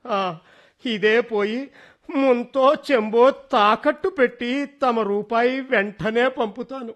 ఆ, ఇదే పోయి ముంతో చెంబో తాకట్టు పెట్టి తమ రూపాయి వెంటనే పంపుతాను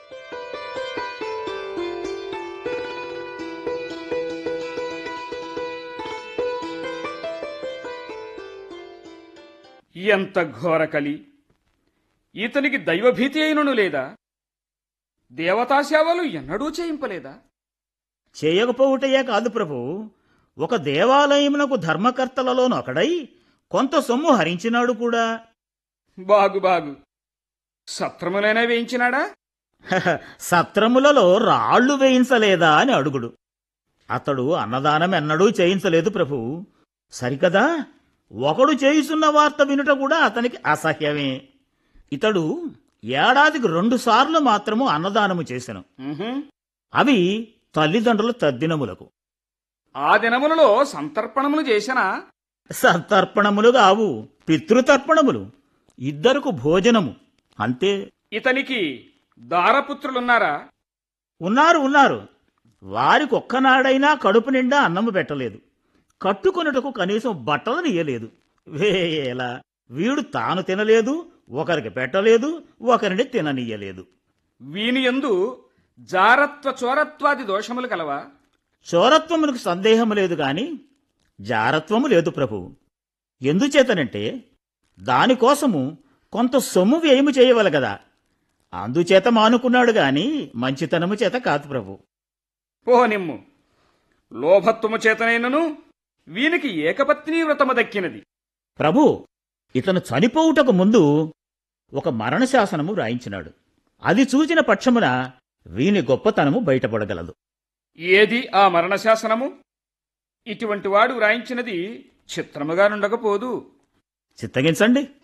ఎంత ఘోరకలి ఇతనికి దైవభీతి అయినను లేదా దేవతా సేవలు ఎన్నడూ చేయింపలేదా చేయకపోవుటయే కాదు ప్రభు ఒక దేవాలయమునకు ధర్మకర్తలలోను ఒకడై కొంత సొమ్ము హరించినాడు కూడా బాగు బాగు సత్రములైనా వేయించినాడా హహ, సత్రములలో రాళ్లు వేయించలేదా అని అడుగుడు అతడు అన్నదానం ఎన్నడూ చేయించలేదు ప్రభు సరికదా ఒకడు చేయిస్తున్న వార్త వినుట కూడా అతనికి అసహ్యమే ఇతడు ఏడాదికి రెండు సార్లు మాత్రము అన్నదానము చేసెను ఉహుం. అవి తల్లిదండ్రుల తద్దినములకు ఆ దినములలో సంతర్పణములు చేసినా సంతర్పణములు కావు పితృతర్పణములు ఇద్దరుకు భోజనము అంతే ఇతనికి దారపుత్రులున్నారా ఉన్నారు ఉన్నారు వారికొక్కనాడైనా కడుపు నిండా అన్నము పెట్టలేదు కట్టుకొనుటకు కనీసం బట్టలు ఇయ్యలేదు వేయేలా వీడు తాను తినలేదు ఒకరికి పెట్టలేదు ఒకరిని తిననీయలేదు వీని యందు జారత్వ చోరత్వాది దోషములు కలవా చోరత్వమునకు సందేహము లేదు గాని జారత్వము లేదు ప్రభు ఎందుచేతనంటే దానికోసము కొంత సొమ్ము వ్యయము చేయవల కదా అందుచేత మానుకున్నాడు గాని మంచితనము చేత కాదు ప్రభు పోనిమ్ము లోభత్వము చేతనైనను వీనికి ఏకపత్ని వ్రతము దక్కినది ప్రభు ఇతను చనిపోవుటకు ముందు ఒక మరణ శాసనము వ్రాయించినాడు అది చూచిన పక్షమున వీని గొప్పతనము బయటపడగలదు ఏది ఆ మరణ శాసనము ఇటువంటి వాడు వ్రాయించినది చిత్రముగా నుండకపోదు చిత్తగించండి